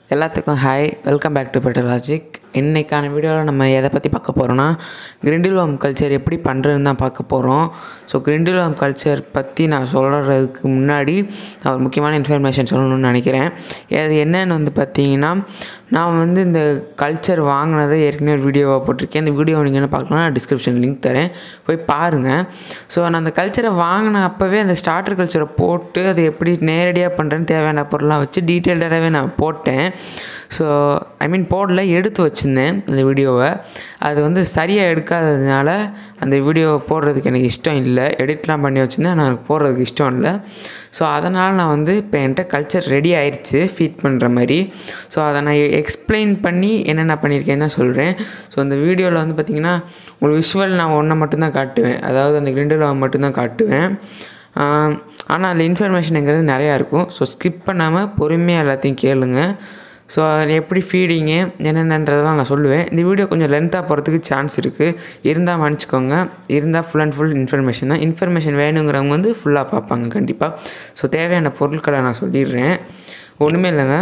எல்லாத்துக்கும் hi welcome back to better logic இன்றைக்கான வீடியோவில் நம்ம எதை பற்றி பார்க்க போகிறோன்னா கிரிண்டில்வாம் கல்ச்சர் எப்படி பண்ணுறதுன்னு தான் பார்க்க போகிறோம் ஸோ கிரிண்டில்வாம் கல்ச்சர் பற்றி நான் சொல்கிறதுக்கு முன்னாடி நான் ஒரு முக்கியமான இன்ஃபர்மேஷன் சொல்லணும்னு நினைக்கிறேன் அது என்னன்னு வந்து பார்த்தீங்கன்னா நான் வந்து இந்த கல்ச்சர் வாங்கினதை ஏற்கனவே ஒரு வீடியோவாக போட்டிருக்கேன் இந்த வீடியோ நீங்கள் என்ன பார்க்கணும்னா டிஸ்கிரிப்ஷன் லிங்க் தரேன் போய் பாருங்கள் ஸோ நான் அந்த கல்ச்சரை வாங்கின அப்போவே அந்த ஸ்டார்டர் கல்ச்சரை போட்டு அதை எப்படி நேரடியாக பண்ணுறேன்னு தேவையான பொருளாக வச்சு டீட்டெயில்டாகவே நான் போட்டேன் ஸோ ஐ மீன் போடல எடுத்து வச்சுருந்தேன் அந்த வீடியோவை அது வந்து சரியாக எடுக்காததுனால அந்த வீடியோவை போடுறதுக்கு எனக்கு இஷ்டம் இல்லை எடிட்லாம் பண்ணி வச்சுருந்தேன் ஆனால் எனக்கு போடுறதுக்கு இஷ்டம் இல்லை ஸோ அதனால் நான் வந்து இப்போ என்கிட்ட கல்ச்சர் ரெடி ஆயிடுச்சு ஃபீட் பண்ணுற மாதிரி ஸோ அதை நான் எக்ஸ்பிளைன் பண்ணி என்னென்ன பண்ணியிருக்கேன்னு தான் சொல்கிறேன் ஸோ அந்த வீடியோவில் வந்து பார்த்திங்கன்னா உங்களுக்கு விஷுவல் நான் ஒன்றை மட்டும்தான் காட்டுவேன் அதாவது அந்த கிரிண்டில் மட்டும்தான் காட்டுவேன் ஆனால் அதில் இன்ஃபர்மேஷனுங்கிறது நிறையா இருக்கும் ஸோ ஸ்கிப் பண்ணாமல் பொறுமையாக எல்லாத்தையும் கேளுங்க ஸோ அது எப்படி ஃபீடிங்கு என்னென்னன்றதெல்லாம் நான் சொல்லுவேன் இந்த வீடியோ கொஞ்சம் லென்த்தாக போகிறதுக்கு சான்ஸ் இருக்குது இருந்தால் மன்னிச்சிக்கோங்க இருந்தால் ஃபுல் அண்ட் ஃபுல் இன்ஃபர்மேஷன் தான் இன்ஃபர்மேஷன் வேணுங்கிறவங்க வந்து ஃபுல்லாக பார்ப்பாங்க கண்டிப்பாக ஸோ தேவையான பொருட்களை நான் சொல்லிடுறேன் ஒன்றுமே இல்லைங்க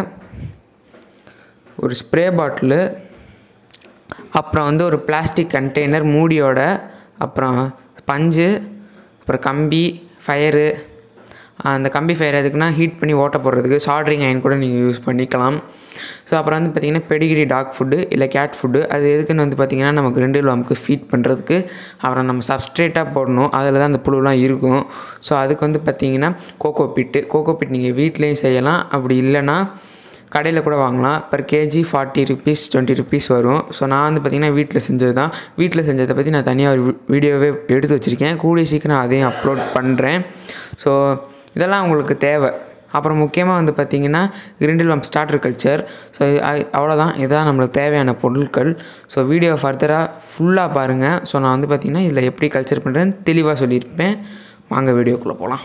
ஒரு ஸ்ப்ரே பாட்டிலு அப்புறம் வந்து ஒரு பிளாஸ்டிக் கண்டெய்னர் மூடியோட அப்புறம் பஞ்சு அப்புறம் கம்பி ஃபயரு அந்த கம்பி ஃபயர் எதுக்குன்னா ஹீட் பண்ணி ஓட்ட போடுறதுக்கு சால்ட்ரிங் அயன் கூட நீங்கள் யூஸ் பண்ணிக்கலாம் ஸோ அப்புறம் வந்து பார்த்திங்கன்னா பெடிகிரி டாக் ஃபுட்டு இல்லை கேட் ஃபுட்டு அது எதுக்குன்னு வந்து பார்த்திங்கன்னா நம்ம கிரிண்டில் வாமுக்கு ஃபீட் பண்ணுறதுக்கு அப்புறம் நம்ம சப்ஸ்ட்ரேட்டாக போடணும் அதில் தான் அந்த புழுலாம் இருக்கும் ஸோ அதுக்கு வந்து பார்த்திங்கன்னா கோகோ பிட்டு கோகோ பிட் நீங்கள் வீட்லேயும் செய்யலாம் அப்படி இல்லைன்னா கடையில் கூட வாங்கலாம் per KG forty rupees twenty rupees வரும் ஸோ நான் வந்து பார்த்திங்கன்னா வீட்டில் செஞ்சது தான் வீட்டில் செஞ்சதை பற்றி நான் தனியாக ஒரு வீடியோவே எடுத்து வச்சுருக்கேன் கூடிய சீக்கிரம் அதையும் அப்லோட் பண்ணுறேன் ஸோ இதெல்லாம் உங்களுக்கு தேவை அப்புறம் முக்கியமாக வந்து பார்த்திங்கன்னா கிரிண்டில் வம் ஸ்டார்டர் கல்ச்சர் ஸோ அவ்வளோதான் இதுதான் நம்மளுக்கு தேவையான பொருட்கள் ஸோ வீடியோ ஃபர்தராக ஃபுல்லாக பாருங்கள் ஸோ நான் வந்து பார்த்திங்கன்னா இதில் எப்படி கல்ச்சர் பண்ணுறேன்னு தெளிவாக சொல்லியிருப்பேன் வாங்க வீடியோக்குள்ளே போகலாம்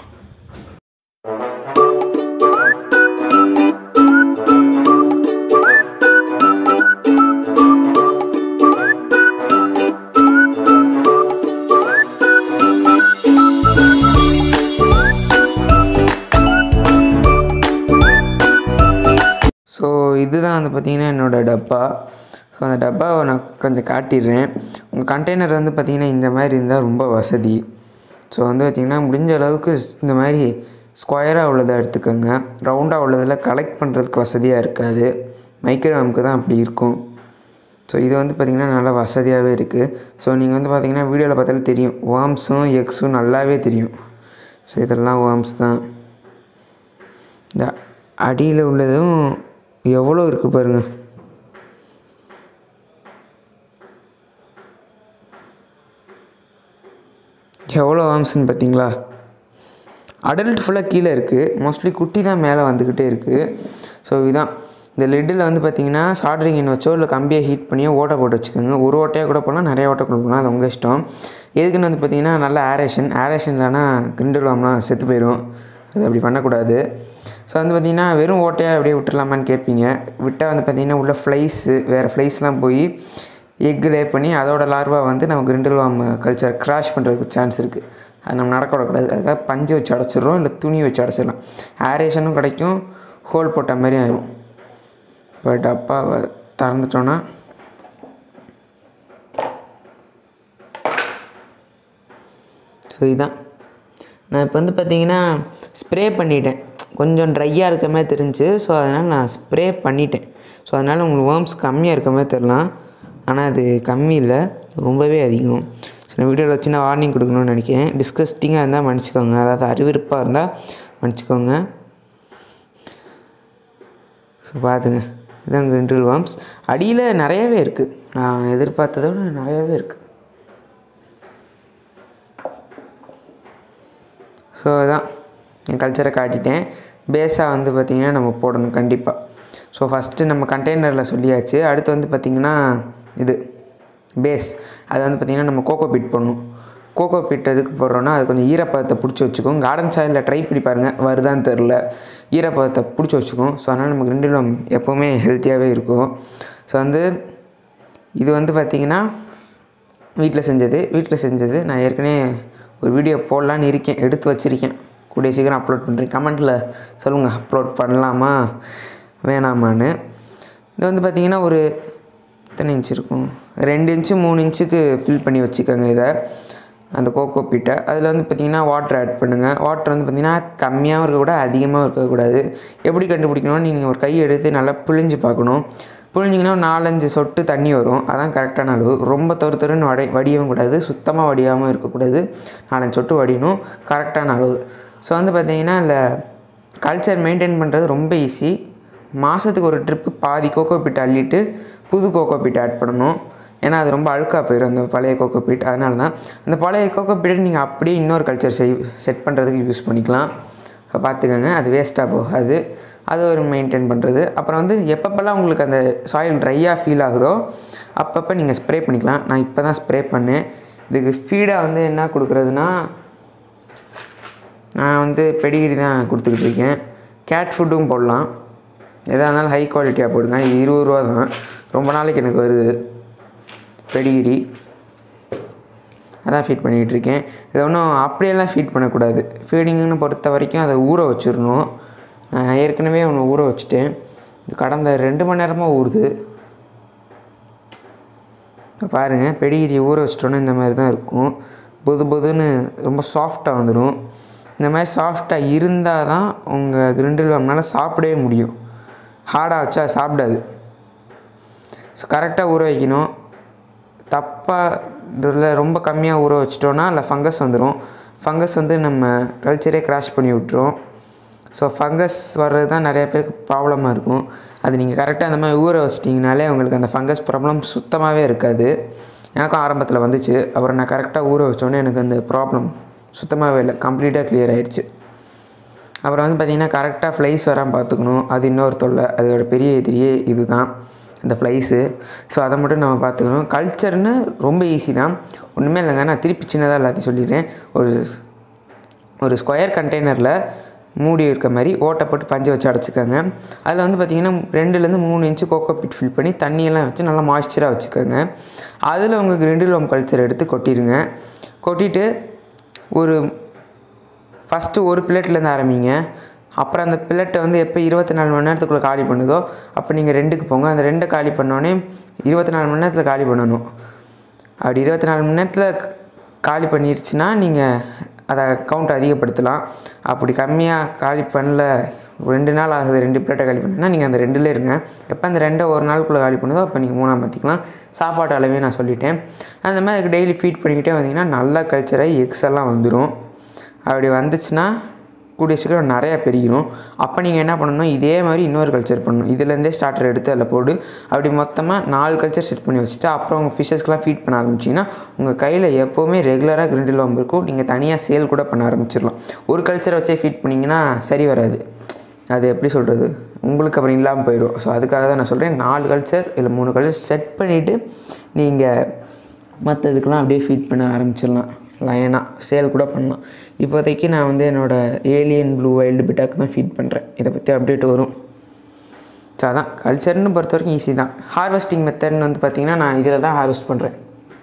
ஸோ இதுதான் வந்து பார்த்திங்கன்னா என்னோடய டப்பா ஸோ அந்த டப்பாவை நான் கொஞ்சம் காட்டிடுறேன் உங்கள் கண்டெய்னர் வந்து பார்த்திங்கன்னா இந்த மாதிரி இருந்தால் ரொம்ப வசதி ஸோ வந்து பார்த்திங்கன்னா முடிஞ்ச அளவுக்கு இந்த மாதிரி ஸ்கொயராக உள்ளதை எடுத்துக்கோங்க ரவுண்டாக உள்ளதில் கலெக்ட் பண்ணுறதுக்கு வசதியாக இருக்காது மைக்ரோவேம்க்கு தான் அப்படி இருக்கும் ஸோ இது வந்து பார்த்திங்கன்னா நல்லா வசதியாகவே இருக்குது ஸோ நீங்கள் வந்து பார்த்திங்கன்னா வீடியோவில் பார்த்தாலே தெரியும் வார்ம்ஸும் எக்ஸும் நல்லாவே தெரியும் ஸோ இதெல்லாம் வார்ம்ஸ் தான் இந்த அடியில் உள்ளதும் எவ்வளோ இருக்குது பாருங்கள் எவ்வளோ வாம்ஸ்ன்னு பார்த்தீங்களா அடல்ட் ஃபுல்லாக கீழே இருக்குது மோஸ்ட்லி குட்டி தான் மேலே வந்துக்கிட்டே இருக்குது ஸோ இதுதான் இந்த லெட்டில் வந்து பார்த்தீங்கன்னா சால்ட்ரிங் எண்ணெய் வச்சோ இல்லை கம்பியை ஹீட் பண்ணியோ ஓட்டை போட்டு வச்சுக்கோங்க ஒரு ஓட்டையாக கூட போகலாம் நிறைய ஓட்டை கொடுக்கலாம் அது உங்கள் இஷ்டம் எதுக்குன்னு வந்து பார்த்தீங்கன்னா நல்ல ஆரேஷன் ஆரேஷன் இல்லைனா கிண்டலாம்லாம் செத்து போயிடும் அது அப்படி பண்ணக்கூடாது ஸோ வந்து பார்த்திங்கன்னா வெறும் ஓட்டையாக அப்படியே விட்டுடலாமான்னு கேட்பீங்க விட்டால் வந்து பார்த்திங்கன்னா உள்ள ஃப்ளைஸு வேறு ஃப்ளைஸ்லாம் போய் எக்கு லே பண்ணி அதோட லார்வா வந்து நம்ம கிரிண்டல்வாம் கல்ச்சர் கிராஷ் பண்ணுறதுக்கு சான்ஸ் இருக்குது அது நம்ம நடக்க விடக்கூடாது அதுக்காக பஞ்சு வச்சு அடைச்சிடுறோம் இல்லை துணி வச்சு அடைச்சிடலாம் ஏரேஷனும் கிடைக்கும் ஹோல் போட்ட மாதிரி ஆயிடும் இப்போ டப்பாவை திறந்துட்டோன்னா ஸோ இதுதான் நான் இப்போ வந்து பார்த்தீங்கன்னா ஸ்ப்ரே பண்ணிட்டேன் கொஞ்சம் ட்ரையாக இருக்க மாதிரி தெரிஞ்சு ஸோ அதனால் நான் ஸ்ப்ரே பண்ணிட்டேன் ஸோ அதனால் உங்களுக்கு வேர்ம்ஸ் கம்மியாக இருக்க மாதிரி தெரிலாம் ஆனால் அது கம்மி இல்லை ரொம்பவே அதிகம் ஸோ நான் வீடியோவில் வச்சு நான் வார்னிங் கொடுக்கணும்னு நினைக்கிறேன் டிஸ்கஸ்டிங்காக இருந்தால் மன்னிச்சிக்கோங்க அதாவது அறிவிருப்பாக இருந்தால் மன்னிச்சிக்கோங்க ஸோ பார்த்துங்க இதான் கிரிண்டில் வார்ம்ஸ் அடியில் நிறையவே இருக்குது நான் எதிர்பார்த்ததை விட நிறையவே இருக்குது ஸோ அதான் என் கல்ச்சரை காட்டிட்டேன் பேஸாக வந்து பார்த்திங்கன்னா நம்ம போடணும் கண்டிப்பாக ஸோ ஃபஸ்ட்டு நம்ம கண்டெய்னரில் சொல்லியாச்சு அடுத்து வந்து பார்த்திங்கன்னா இது பேஸ் அது வந்து பார்த்திங்கன்னா நம்ம கோகோ பீட் போடணும் கோகோ பீட் எதுக்கு போடுறோன்னா அது கொஞ்சம் ஈரப்பதத்தை பிடிச்சி வச்சுக்கும் கார்டன் சாயிலில் ட்ரை பண்ணி பாருங்கள் வருதான்னு தெரில ஈரப்பதத்தை பிடிச்சி வச்சுக்கும் ஸோ அதனால் நமக்கு ரெண்டிலும் எப்போவுமே ஹெல்த்தியாகவே இருக்கும் ஸோ வந்து இது வந்து பார்த்திங்கன்னா வீட்டில் செஞ்சது வீட்டில் செஞ்சது நான் ஏற்கனவே ஒரு வீடியோ போடலான்னு இருக்கேன் எடுத்து வச்சுருக்கேன் கூடிய சீக்கிரம் அப்லோட் பண்ணுறேன் கமெண்ட்டில் சொல்லுங்கள் அப்லோட் பண்ணலாமா வேணாமான்னு இது வந்து பார்த்திங்கன்னா ஒரு எத்தனை இன்ச் இருக்கும் ரெண்டு இன்ச்சு மூணு இன்ச்சுக்கு ஃபில் பண்ணி வச்சுக்கோங்க இதை அந்த கோகோ பீட்டை அதில் வந்து பார்த்திங்கன்னா வாட்டர் ஆட் பண்ணுங்கள் வாட்டர் வந்து பார்த்திங்கன்னா கம்மியாகவும் இருக்கக்கூடாது அதிகமாகவும் இருக்கக்கூடாது எப்படி கண்டுபிடிக்கணும்னு நீங்கள் ஒரு கை எடுத்து நல்லா பிழிஞ்சு பார்க்கணும் புழிஞ்சிங்கன்னா ஒரு நாலஞ்சு சொட்டு தண்ணி வரும் அதான் கரெக்டான அளவு ரொம்ப தொறு தொறுன்னு வடி வடியவும் கூடாது சுத்தமாக வடியாமல் இருக்கக்கூடாது நாலஞ்சு சொட்டு வடியணும் கரெக்டான அளவு ஸோ வந்து பார்த்திங்கன்னா இல்லை கல்ச்சர் மெயின்டைன் பண்ணுறது ரொம்ப ஈஸி மாதத்துக்கு ஒரு ட்ரிப்பு பாதி கோகோ பீட் அள்ளிட்டு புது கோகோ பீட் ஆட் பண்ணணும் ஏன்னா அது ரொம்ப அழுக்காக போயிடும் அந்த பழைய கோகோ பீட் அதனால தான் அந்த பழைய கோகோ பீட்டை நீங்கள் அப்படியே இன்னொரு கல்ச்சர் செய் செட் பண்ணுறதுக்கு யூஸ் பண்ணிக்கலாம் இப்போ பார்த்துக்கோங்க அது வேஸ்ட்டாக போகாது அது ஒரு மெயின்டைன் பண்ணுறது அப்புறம் வந்து எப்பப்பெல்லாம் உங்களுக்கு அந்த சாயில் ட்ரையாக ஃபீல் ஆகுதோ அப்பப்போ நீங்கள் ஸ்ப்ரே பண்ணிக்கலாம் நான் இப்போ தான் ஸ்ப்ரே பண்ணேன் இதுக்கு ஃபீடாக வந்து என்ன கொடுக்குறதுனா நான் வந்து பெடிகிரி தான் கொடுத்துக்கிட்டு இருக்கேன் கேட் ஃபுட்டும் போடலாம் எதாக இருந்தாலும் ஹை குவாலிட்டியாக போடுங்க இது இருபது ரூபா தான் ரொம்ப நாளைக்கு எனக்கு வருது பெடிகிரி அதான் ஃபீட் பண்ணிகிட்டு இருக்கேன் இதை ஒன்றும் அப்படியெல்லாம் ஃபீட் பண்ணக்கூடாது ஃபீடிங்னு பொறுத்த வரைக்கும் அதை ஊற வச்சிடணும் நான் ஏற்கனவே ஒன்று ஊற வச்சுட்டேன் இது கடந்த ரெண்டு மணி நேரமாக ஊறுது இப்போ பாருங்கள் பெடிகிரி ஊற வச்சிட்டோன்னா இந்த மாதிரி தான் இருக்கும் புது புதுன்னு ரொம்ப சாஃப்டாக வந்துடும் இந்த மாதிரி சாஃப்டாக இருந்தால் தான் உங்கள் கிரிண்டில் நம்மளால் சாப்பிடவே முடியும் ஹார்டாக வச்சா சாப்பிடாது ஸோ கரெக்டாக ஊற வைக்கணும் தப்பாக இதில் ரொம்ப கம்மியாக ஊற வச்சிட்டோன்னா அதில் ஃபங்கஸ் வந்துடும் ஃபங்கஸ் வந்து நம்ம கல்ச்சரே கிராஷ் பண்ணி விட்டுரும் ஸோ ஃபங்கஸ் வர்றது தான் நிறைய பேருக்கு ப்ராப்ளமாக இருக்கும் அது நீங்கள் கரெக்டாக அந்த மாதிரி ஊற வச்சிட்டிங்கனாலே உங்களுக்கு அந்த ஃபங்கஸ் ப்ராப்ளம் சுத்தமாகவே இருக்காது எனக்கும் ஆரம்பத்தில் வந்துச்சு அப்புறம் நான் கரெக்டாக ஊற வச்சோன்னே எனக்கு அந்த ப்ராப்ளம் சுத்தமாகவே இல்லை கம்ப்ளீட்டாக கிளியர் ஆயிடுச்சு அப்புறம் வந்து பார்த்திங்கன்னா கரெக்டாக ஃப்ளைஸ் வராமல் பார்த்துக்கணும் அது இன்னொரு தொல்லை அதோட பெரிய எதிரியே இது தான் இந்த ஃப்ளைஸு ஸோ அதை மட்டும் நம்ம பார்த்துக்கணும் கல்ச்சர்னு ரொம்ப ஈஸி தான் ஒன்றுமே இல்லைங்க நான் திருப்பி சின்னதாக எல்லாத்தையும் சொல்லிடுறேன் ஒரு ஒரு ஸ்கொயர் கண்டெய்னரில் மூடி இருக்க மாதிரி ஓட்டை போட்டு பஞ்சை வச்சு அடைச்சிக்கோங்க அதில் வந்து பார்த்திங்கன்னா ரெண்டுலேருந்து மூணு இன்ச்சு கோகோ பிட் ஃபில் பண்ணி தண்ணியெல்லாம் வச்சு நல்லா மாய்ஸ்சராக வச்சுக்கோங்க அதில் உங்கள் கிரிண்டிலோம் கல்ச்சர் எடுத்து கொட்டிடுங்க கொட்டிட்டு ஒரு ஃபஸ்ட்டு ஒரு பிளேட்லேருந்து ஆரம்பிங்க அப்புறம் அந்த பிளேட்டை வந்து எப்போ இருபத்தி நாலு மணி நேரத்துக்குள்ளே காலி பண்ணுதோ அப்போ நீங்கள் ரெண்டுக்கு போங்க அந்த ரெண்டை காலி பண்ணோடனே இருபத்தி நாலு மணி நேரத்தில் காலி பண்ணணும் அப்படி இருபத்தி நாலு மணி நேரத்தில் காலி பண்ணிருச்சுன்னா நீங்கள் அதை கவுண்ட் அதிகப்படுத்தலாம் அப்படி கம்மியாக காலி பண்ணல ரெண்டு நாள் ஆகுது ரெண்டு பிளேட்டை காலி பண்ணுன்னா நீங்கள் அந்த ரெண்டுல இருங்க எப்போ அந்த ரெண்டை ஒரு நாளுக்குள்ளே காலி பண்ணுதோ அப்போ நீங்கள் மூணாக மாற்றிக்கலாம் சாப்பாட்டு அளவே நான் சொல்லிட்டேன் அந்த மாதிரி டெய்லி ஃபீட் பண்ணிக்கிட்டே வந்தீங்கன்னா நல்லா கல்ச்சராக எக்ஸ் எல்லாம் வந்துடும் அப்படி வந்துச்சுன்னா கூடிய சீக்கிரம் நிறையா பெருகிடும் அப்போ நீங்கள் என்ன பண்ணணும் இதே மாதிரி இன்னொரு கல்ச்சர் பண்ணணும் இதுலேருந்தே ஸ்டார்டர் எடுத்து அதில் போடு அப்படி மொத்தமாக நாலு கல்ச்சர் செட் பண்ணி வச்சுட்டு அப்புறம் உங்கள் ஃபிஷ்ஷஸ்க்கெலாம் ஃபீட் பண்ண ஆரம்பிச்சிங்கன்னா உங்கள் கையில் எப்போவுமே ரெகுலராக கிரிண்டில் வம்பு இருக்கும் நீங்கள் தனியாக சேல் கூட பண்ண ஆரம்பிச்சிடலாம் ஒரு கல்ச்சரை வச்சே ஃபீட் பண்ணிங்கன்னா சரி வராது அது எப்படி சொல்கிறது உங்களுக்கு அப்புறம் இல்லாமல் போயிடும் ஸோ அதுக்காக தான் நான் சொல்கிறேன் நாலு கல்ச்சர் இல்லை மூணு கல்ச்சர் செட் பண்ணிவிட்டு நீங்கள் மற்றதுக்கெலாம் அப்படியே ஃபீட் பண்ண ஆரம்பிச்சிடலாம் லயனாக சேல் கூட பண்ணலாம் இப்போதைக்கு நான் வந்து என்னோடய ஏலியன் ப்ளூ வைல்டு பிட்டாக்கு தான் ஃபீட் பண்ணுறேன் இதை பற்றி அப்டேட் வரும் ஸோ அதான் கல்ச்சர்னு பொறுத்த வரைக்கும் ஈஸி தான் ஹார்வெஸ்டிங் மெத்தட்னு வந்து பார்த்திங்கன்னா நான் இதில் தான் ஹார்வெஸ்ட் பண்ணுறேன்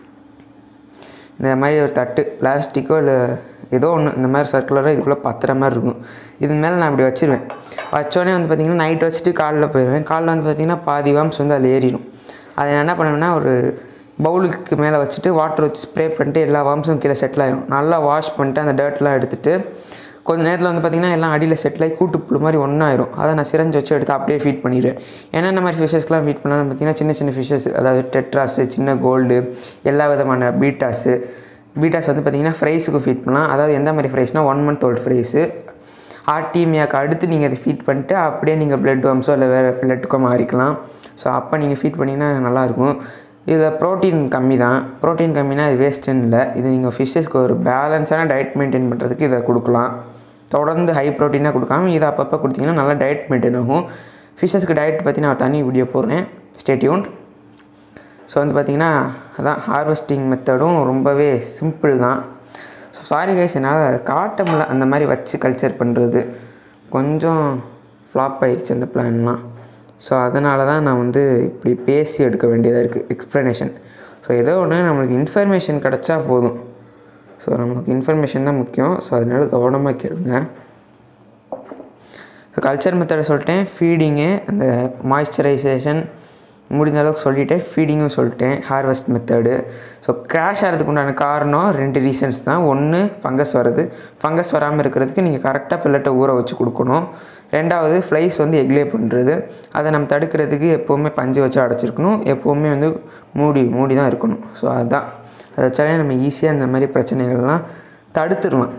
இந்த மாதிரி ஒரு தட்டு பிளாஸ்டிக்கோ இல்லை ஏதோ ஒன்று இந்த மாதிரி சர்க்குலராக இதுக்குள்ளே பத்துற மாதிரி இருக்கும் இது மேலே நான் இப்படி வச்சிருவேன் வச்சோடனே வந்து பார்த்திங்கன்னா நைட் வச்சுட்டு காலைல போயிடுவேன் காலைல வந்து பார்த்திங்கன்னா பாதி வாம்ஸ் வந்து அதில் ஏறிடும் அதை நான் என்ன பண்ணுவேன்னா ஒரு பவுலுக்கு மேலே வச்சுட்டு வாட்டர் வச்சு ஸ்ப்ரே பண்ணிட்டு எல்லா வாம்ஸும் கீழே செட்டில் ஆயிடும் நல்லா வாஷ் பண்ணிட்டு அந்த டர்ட்லாம் எடுத்துட்டு கொஞ்சம் நேரத்தில் வந்து பார்த்திங்கன்னா எல்லாம் அடியில் செட்டில் ஆகி கூட்டுப்புழு மாதிரி ஒன்றாயிரும் அதை நான் சிரஞ்சு வச்சு எடுத்து அப்படியே ஃபீட் பண்ணிடுவேன் என்னென்ன மாதிரி ஃபிஷ்ஷஸ்க்கெலாம் ஃபீட் பண்ணலாம்னு பார்த்தீங்கன்னா சின்ன சின்ன ஃபிஷ்ஷஸ் அதாவது டெட்ராஸு சின்ன கோல்டு எல்லா விதமான பீட்டாஸு பீட்டாஸ் வந்து பார்த்திங்கன்னா ஃப்ரைஸுக்கு ஃபீட் பண்ணலாம் அதாவது எந்த மாதிரி ஃப்ரைஸ்னால் ஒன் மந்த் ஓல்டு ஃப்ரைஸு ஆர்டிமியாக்கு அடுத்து நீங்கள் அதை ஃபீட் பண்ணிட்டு அப்படியே நீங்கள் பிளட் வம்ஸோ இல்லை வேறு பிளட்டுக்கோ மாறிக்கலாம் ஸோ அப்போ நீங்கள் ஃபீட் பண்ணிங்கன்னா நல்லாயிருக்கும் இதில் ப்ரோட்டீன் கம்மி தான் ப்ரோட்டீன் கம்மினா இது வேஸ்ட்டுன்னு இல்லை இது நீங்கள் ஃபிஷ்ஷஸ்க்கு ஒரு பேலன்ஸான டயட் மெயின்டைன் பண்ணுறதுக்கு இதை கொடுக்கலாம் தொடர்ந்து ஹை ப்ரோட்டீனாக கொடுக்காம இதை அப்பப்போ கொடுத்தீங்கன்னா நல்லா டயட் மெயின்டைன் ஆகும் ஃபிஷ்ஷஸ்க்கு டயட் பற்றி நான் ஒரு தனி வீடியோ போடுறேன் ஸ்டேட்யூன் ஸோ வந்து பார்த்திங்கன்னா அதான் ஹார்வெஸ்டிங் மெத்தடும் ரொம்பவே சிம்பிள் தான் ஸோ சாரி கைஸ் என்னால் காட்ட முடியல அந்த மாதிரி வச்சு கல்ச்சர் பண்ணுறது கொஞ்சம் ஃப்ளாப் ஆயிடுச்சு அந்த பிளான்லாம் ஸோ அதனால தான் நான் வந்து இப்படி பேசி எடுக்க வேண்டியதாக இருக்குது எக்ஸ்ப்ளனேஷன் ஸோ ஏதோ ஒன்று நம்மளுக்கு இன்ஃபர்மேஷன் கிடச்சா போதும் ஸோ நம்மளுக்கு இன்ஃபர்மேஷன் தான் முக்கியம் ஸோ அதனால கவனமாக கேளுங்க ஸோ கல்ச்சர் மெத்தடை சொல்லிட்டேன் ஃபீடிங்கு அந்த மாய்ஸ்சரைசேஷன் முடிஞ்ச அளவுக்கு சொல்லிட்டேன் ஃபீடிங்கும் சொல்லிட்டேன் ஹார்வெஸ்ட் மெத்தடு ஸோ கிராஷ் ஆகிறதுக்கு உண்டான காரணம் ரெண்டு ரீசன்ஸ் தான் ஒன்று ஃபங்கஸ் வர்றது ஃபங்கஸ் வராமல் இருக்கிறதுக்கு நீங்கள் கரெக்டாக பில்லட்டை ஊற வச்சு கொடுக்கணும் ரெண்டாவது ஃப்ளைஸ் வந்து எக்லே பண்ணுறது அதை நம்ம தடுக்கிறதுக்கு எப்போவுமே பஞ்சு வச்சு அடைச்சிருக்கணும் எப்போவுமே வந்து மூடி மூடி தான் இருக்கணும் ஸோ அதுதான் அதை வச்சாலே நம்ம ஈஸியாக இந்த மாதிரி பிரச்சனைகள்லாம் தடுத்துடலாம்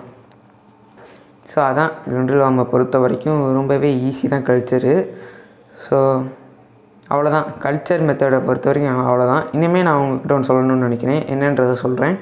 ஸோ அதான் கிரிண்டில் வாமை பொறுத்த வரைக்கும் ரொம்பவே ஈஸி தான் கல்ச்சரு ஸோ அவ்வளோதான் கல்ச்சர் மெத்தடை பொறுத்த வரைக்கும் அவ்வளோதான் இனிமேல் நான் உங்கள்கிட்ட ஒன்று சொல்லணும்னு நினைக்கிறேன் என்னன்றதை சொல்கிறேன்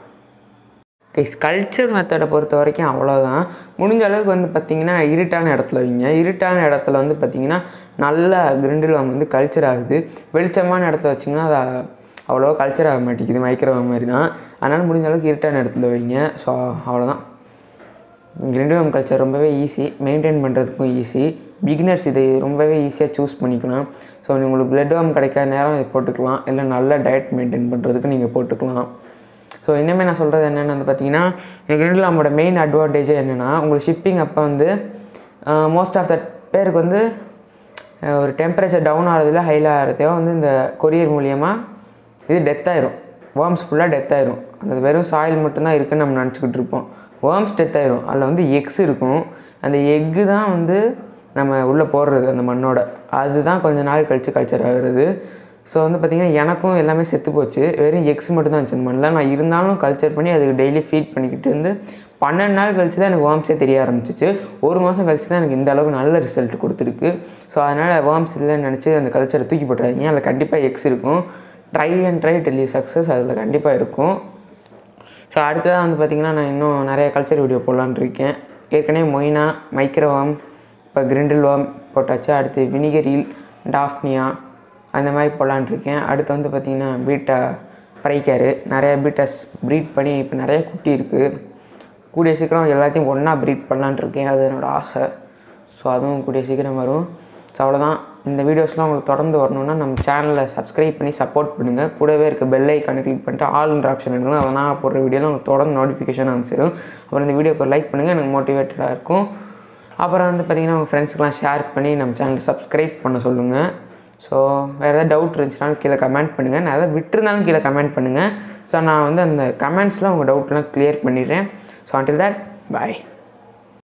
கைஸ் கல்ச்சர் மெத்தடை பொறுத்த வரைக்கும் அவ்வளோதான் முடிஞ்ச அளவுக்கு வந்து பார்த்திங்கன்னா இருட்டான இடத்துல வைங்க இருட்டான இடத்துல வந்து பார்த்திங்கன்னா நல்ல கிரிண்டில் வாம் வந்து கல்ச்சர் ஆகுது வெளிச்சமான இடத்துல வச்சிங்கன்னா அது அவ்வளோவா கல்ச்சர் ஆக மாட்டேங்குது மைக்ரோவேவ் மாதிரி தான் அதனால் முடிஞ்ச அளவுக்கு இருட்டான இடத்துல வைங்க ஸோ அவ்வளோதான் கிரிண்டில் கல்ச்சர் ரொம்பவே ஈஸி மெயின்டைன் பண்ணுறதுக்கும் ஈஸி பிகினர்ஸ் இதை ரொம்பவே ஈஸியாக சூஸ் பண்ணிக்கலாம் ஸோ உங்களுக்கு பிளட் வாம் கிடைக்காத நேரம் இதை போட்டுக்கலாம் இல்லை நல்ல டயட் மெயின்டைன் பண்ணுறதுக்கு நீங்கள் போட்டுக்கலாம் ஸோ இனிமேல் நான் சொல்கிறது என்னென்னு வந்து பார்த்தீங்கன்னா கிரிண்டில் வாமோட மெயின் அட்வான்டேஜே என்னென்னா உங்களுக்கு ஷிப்பிங் அப்போ வந்து மோஸ்ட் ஆஃப் த பேருக்கு வந்து அஹ், ஒரு டெம்பரேச்சர் டவுன் ஆகிறதுல ஹைல ஆகிறதையோ வந்து இந்த கொரியர் மூலியமாக இது டெத் ஆயிரும் வேர்ம்ஸ் ஃபுல்லாக டெத் ஆயிரும் அந்த வெறும் சாயில் மட்டும்தான் இருக்குன்னு நம்ம நினச்சிக்கிட்டு இருப்போம் வேர்ம்ஸ் டெத் ஆயிரும் அதில் வந்து எக்ஸ் இருக்கும் அந்த எக்கு தான் வந்து நம்ம உள்ளே போடுறது அந்த மண்ணோட அதுதான் கொஞ்ச நாள் கழித்து கல்ச்சர் ஆகுறது ஸோ வந்து பார்த்திங்கன்னா எனக்கும் எல்லாமே செத்து போச்சு வெறும் எக்ஸ் மட்டும் தான் இருந்துச்சு அந்த மண்ணில் நான் இருந்தாலும் கல்ச்சர் பண்ணி அதுக்கு டெய்லி ஃபீட் பண்ணிக்கிட்டு இருந்து பன்னெண்டு நாள் கழிச்சு தான் எனக்கு வேர்ம்ஸே தெரிய ஆரம்பிச்சிச்சு ஒரு மாதம் கழிச்சு தான் எனக்கு இந்த அளவுக்கு நல்ல ரிசல்ட் கொடுத்துருக்கு ஸோ அதனால் வேர்ம்ஸ் இல்லைன்னு நினச்சி அந்த கல்ச்சரை தூக்கி போட்டுறாதீங்க அதில் கண்டிப்பாக எக்ஸ் இருக்கும் try and try tell you success அதில் கண்டிப்பாக இருக்கும் ஸோ அடுத்ததாக வந்து பார்த்திங்கன்னா நான் இன்னும் நிறைய கல்ச்சர் வீடியோ போடலான்னு இருக்கேன் ஏற்கனவே மொய்னா மைக்ரோவாம் இப்போ கிரிண்டில் வாம் போட்டாச்சு அடுத்து வினிகரில் டாஃப்னியா அந்த மாதிரி போடலான்னு இருக்கேன் அடுத்து வந்து பார்த்திங்கன்னா பீட்டா ஃப்ரைக்கேரு நிறைய பீட்டாஸ் ப்ரீட் பண்ணி இப்போ நிறைய குட்டி இருக்குது கூடிய சீக்கிரம் எல்லாத்தையும் ஒன்றா ப்ரீட் பண்ணலான்னு இருக்கேன் அது என்னோடய ஆசை ஸோ அதுவும் கூடிய சீக்கிரம் வரும் ஸோ அவ்வளோதான் இந்த வீடியோஸ்லாம் உங்களுக்கு தொடர்ந்து வரணும்னா நம்ம சேனலை சப்ஸ்கிரைப் பண்ணி சப்போர்ட் பண்ணுங்கள் கூடவே இருக்க பெல் ஐக்கானை கிளிக் பண்ணிட்டு ஆல்ன்ற ஆப்ஷன் எடுக்கணும் அதை நான் போடுற வீடியோலாம் உங்களுக்கு தொடர்ந்து நோட்டிஃபிகேஷன் அனுப்பிச்சிடும் அப்புறம் இந்த வீடியோக்கு ஒரு லைக் பண்ணுங்கள் எனக்கு மோட்டிவேட்டடாக இருக்கும் அப்புறம் வந்து பார்த்திங்கன்னா உங்கள் ஃப்ரெண்ட்ஸுக்கெலாம் ஷேர் பண்ணி நம்ம சேனலை சப்ஸ்கிரைப் பண்ண சொல்லுங்கள் ஸோ வேறு ஏதாவது டவுட் இருந்துச்சுனாலும் கீழே கமெண்ட் பண்ணுங்கள் நான் எதாவது விட்டுருந்தாலும் கீழே கமெண்ட் பண்ணுங்கள் ஸோ நான் வந்து அந்த கமெண்ட்ஸில் உங்கள் டவுட்லாம் க்ளியர் பண்ணிடுறேன் ஸோ until that bye